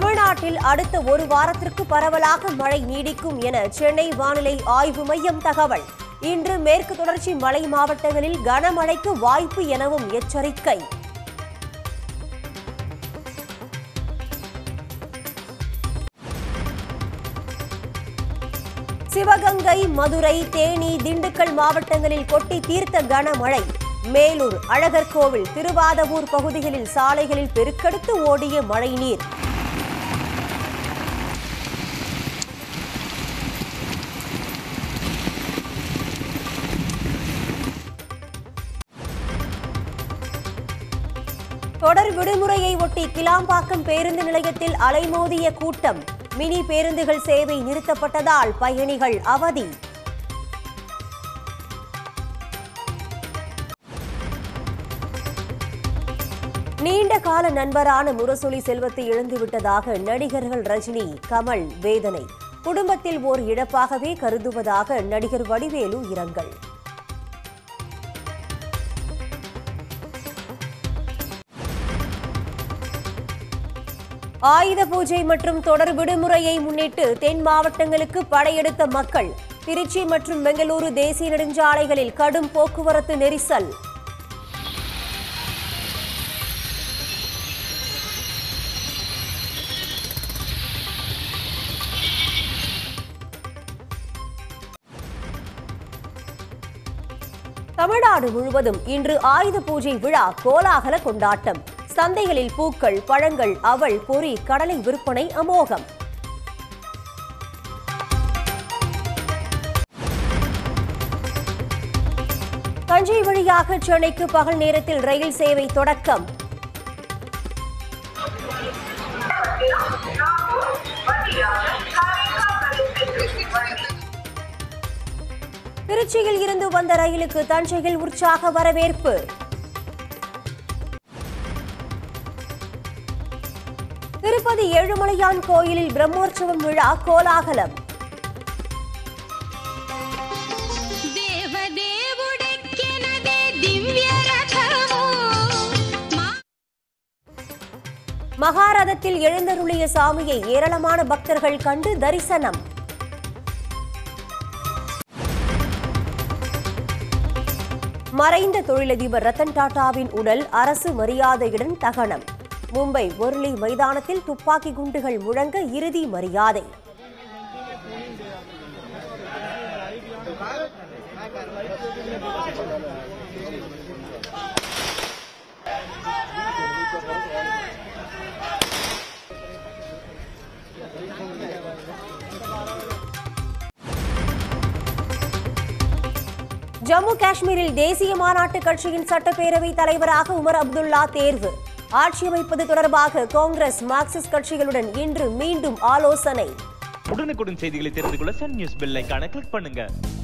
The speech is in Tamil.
தமிழ்நாட்டில் அடுத்த ஒரு வாரத்திற்கு பரவலாக மழை நீடிக்கும் என சென்னை வானிலை ஆய்வு மையம் தகவல் இன்று மேற்கு தொடர்ச்சி மலை மாவட்டங்களில் கனமழைக்கு வாய்ப்பு எனவும் எச்சரிக்கை சிவகங்கை மதுரை தேனி திண்டுக்கல் மாவட்டங்களில் கொட்டி தீர்த்த கனமழை மேலூர் அழகர்கோவில் திருவாதவூர் பகுதிகளில் சாலைகளில் பெருக்கெடுத்து ஓடிய மழைநீர் தொடர் விடுமுறையை ஒட்டி கிளாம்பாக்கம் பேருந்து நிலையத்தில் அலைமோதிய கூட்டம் மினி பேருந்துகள் சேவை நிறுத்தப்பட்டதால் பயணிகள் அவதி நீண்ட கால நண்பரான முரசொலி செல்வத்தை இழந்துவிட்டதாக நடிகர்கள் ரஜினி கமல் வேதனை குடும்பத்தில் ஓர் இழப்பாகவே கருதுவதாக நடிகர் வடிவேலு இரங்கல் ஆயுத பூஜை மற்றும் தொடர் விடுமுறையை முன்னிட்டு தென் மாவட்டங்களுக்கு படையெடுத்த மக்கள் திருச்சி மற்றும் பெங்களூரு தேசிய நெடுஞ்சாலைகளில் கடும் போக்குவரத்து நெரிசல் தமிழ்நாடு முழுவதும் இன்று ஆயுத பூஜை விழா கோலாகல கொண்டாட்டம் சந்தைகளில் பூக்கள் பழங்கள் அவல் பொறி கடலை விற்பனை அமோகம் தஞ்சை வழியாக சென்னைக்கு பகல் நேரத்தில் ரயில் சேவை தொடக்கம் திருச்சியில் இருந்து வந்த ரயிலுக்கு தஞ்சையில் உற்சாக வரவேற்பு திருப்பதி ஏழுமலையான் கோயிலில் பிரம்மோற்சவம் விழா கோலாகலம் దేవదేవుడెక్కెనదే దివ్య రథము మా மகாரதத்தில் எழுந்தருளிய சாமியை ஏராளமான பக்தர்கள் கண்டு தரிசனம் மறைந்த தொழிலதிபர் ரத்தன் டாடாவின் உடல் அரசு மரியாதையுடன் தகனம் மும்பை ஒர்லி மைதானத்தில் துப்பாக்கி குண்டுகள் முழங்க இறுதி மரியாதை ஜம்மு காஷ்மீரில் தேசிய மாநாட்டு கட்சியின் சட்டப்பேரவை தலைவராக உமர் அப்துல்லா தேர்வு ஆட்சி அமைப்பது தொடர்பாக காங்கிரஸ் மார்க்சிஸ்ட் கட்சிகளுடன் இன்று மீண்டும் ஆலோசனை உடனுக்குடன் செய்திகளை தெரிந்து கொள்ள சன் நியூஸ் பெல் ஐகானை கிளிக் பண்ணுங்க